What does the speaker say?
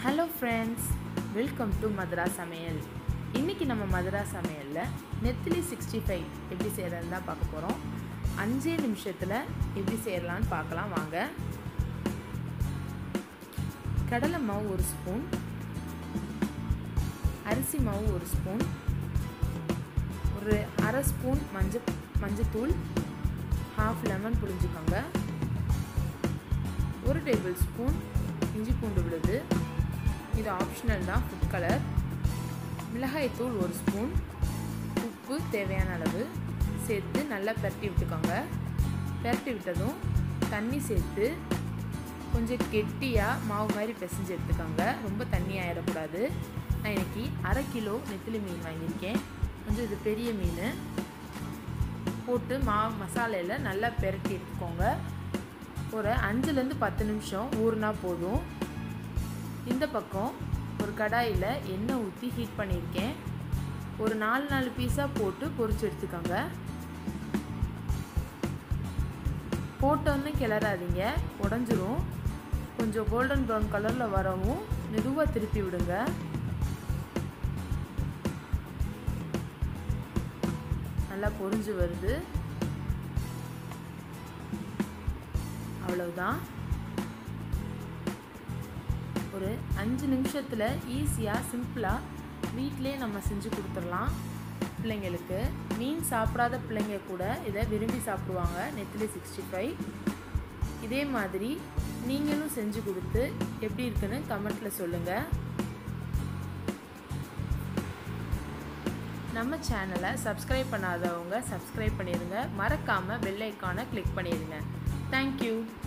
hello friends welcome to Madhura Samayal இன்றைக்கி நம்ம மதுரா சமையலில் நெத்திலி சிக்ஸ்டி ஃபைவ் எப்படி செய்கிறதுன்னு தான் பார்க்க போகிறோம் அஞ்சே நிமிஷத்தில் எப்படி செய்யலான்னு பார்க்கலாம் வாங்க கடலை மாவு ஒரு ஸ்பூன் அரிசி மாவு ஒரு ஸ்பூன் ஒரு அரை ஸ்பூன் மஞ்சள் மஞ்சத்தூள் ஹாஃப் லெமன் புளிஞ்சுக்கோங்க ஒரு டேபிள் ஸ்பூன் இஞ்சி பூண்டு விழுது இது ஆப்ஷனல் தான் ஃபுட் கலர் மிளகாய்த்தூள் ஒரு ஸ்பூன் உப்பு தேவையான அளவு சேர்த்து நல்லா பரட்டி விட்டுக்கோங்க பரட்டி விட்டதும் தண்ணி சேர்த்து கொஞ்சம் கெட்டியாக மாவு மாதிரி பிசைஞ்சு எடுத்துக்கோங்க ரொம்ப தண்ணி ஆயிடக்கூடாது நான் இன்னைக்கு அரை கிலோ நெத்திலி மீன் வாங்கியிருக்கேன் கொஞ்சம் இது பெரிய மீன் போட்டு மாவு மசாலையில் நல்லா பெரட்டி எடுத்துக்கோங்க ஒரு அஞ்சுலேருந்து பத்து நிமிஷம் ஊறுனா போதும் இந்த பக்கம் ஒரு கடாயில் எண்ணெய் ஊற்றி ஹீட் பண்ணியிருக்கேன் ஒரு நாலு நாலு பீஸாக போட்டு பொரிச்சு எடுத்துக்கோங்க போட்டோன்னு கிளறாதீங்க உடஞ்சிரும் கொஞ்சம் கோல்டன் ப்ரௌன் கலரில் வரவும் மெதுவாக திருப்பி விடுங்க நல்லா பொரிஞ்சு வருது அவ்வளவுதான் ஒரு அஞ்சு நிமிஷத்தில் ஈஸியாக சிம்பிளாக வீட்டிலே நம்ம செஞ்சு கொடுத்துடலாம் பிள்ளைங்களுக்கு மீன் சாப்பிடாத பிள்ளைங்க கூட இதை விரும்பி சாப்பிடுவாங்க நெத்திலி சிக்ஸ்டி ஃபைவ் இதே மாதிரி நீங்களும் செஞ்சு கொடுத்து எப்படி இருக்குன்னு கமெண்ட்டில் சொல்லுங்கள் நம்ம சேனலை சப்ஸ்கிரைப் பண்ணாதவங்க சப்ஸ்கிரைப் பண்ணிடுங்க மறக்காமல் பெல் ஐக்கானை கிளிக் பண்ணிடுங்க தேங்க்யூ